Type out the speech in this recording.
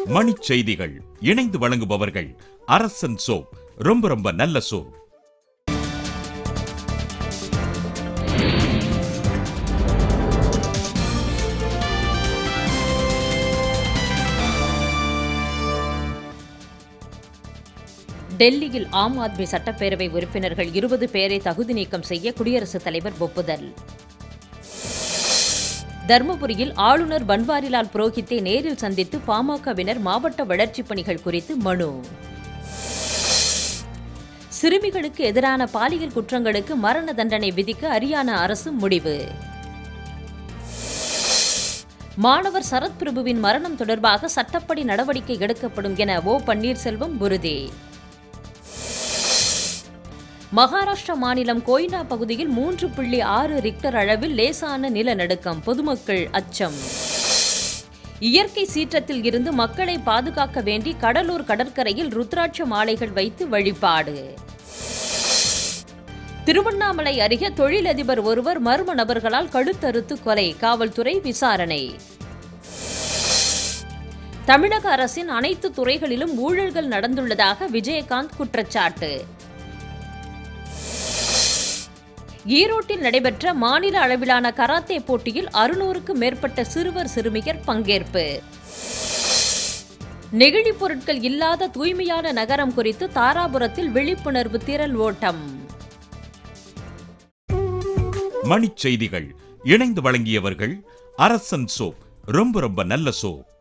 மணிச் செய்திகள் இணைந்து வழங்குபவர்கள் அரசன் சோப் ரொம்ப ரொம்ப நல்ல சோப் டெல்லியில் ஆம் ஆத்மி சட்டப்பேரவை உறுப்பினர்கள் இருபது பேரை தகுதி நீக்கம் செய்ய குடியரசுத் தலைவர் ஒப்புதல் தருமபுரியில் ஆளுநர் பன்வாரிலால் புரோஹித்தை நேரில் சந்தித்து பாமகவினர் மாவட்ட வளர்ச்சிப் பணிகள் குறித்து மனு சிறுமிகளுக்கு எதிரான பாலியல் குற்றங்களுக்கு மரண தண்டனை விதிக்க ஹரியானா அரசு முடிவு மாணவர் சரத் பிரபுவின் மரணம் தொடர்பாக சட்டப்படி நடவடிக்கை எடுக்கப்படும் என ஓ பன்னீர்செல்வம் உறுதி மகாராஷ்டிரா மாநிலம் கோய்னா பகுதியில் மூன்று புள்ளி ஆறு ரிக்டர் அளவில் லேசான நிலநடுக்கம் பொதுமக்கள் அச்சம் இயற்கை சீற்றத்தில் இருந்து மக்களை பாதுகாக்க வேண்டி கடலூர் கடற்கரையில் ருத்ராட்ச மாலைகள் வைத்து வழிபாடு திருவண்ணாமலை அருகே தொழிலதிபர் ஒருவர் மர்ம நபர்களால் கழுத்தறுத்து கொலை காவல்துறை விசாரணை தமிழக அரசின் அனைத்து துறைகளிலும் ஊழல்கள் நடந்துள்ளதாக விஜயகாந்த் குற்றச்சாட்டு ஈரோட்டில் நடைபெற்ற மாநில அளவிலான கராத்தே போட்டியில் அறுநூறுக்கு மேற்பட்ட சிறுவர் சிறுமியர் பங்கேற்பு நெகிழிப் பொருட்கள் இல்லாத தூய்மையான நகரம் குறித்து தாராபுரத்தில் விழிப்புணர்வு திரள் ஓட்டம் மணிச் செய்திகள் இணைந்து வழங்கியவர்கள் அரசன் சோப் ரொம்ப ரொம்ப நல்ல சோப்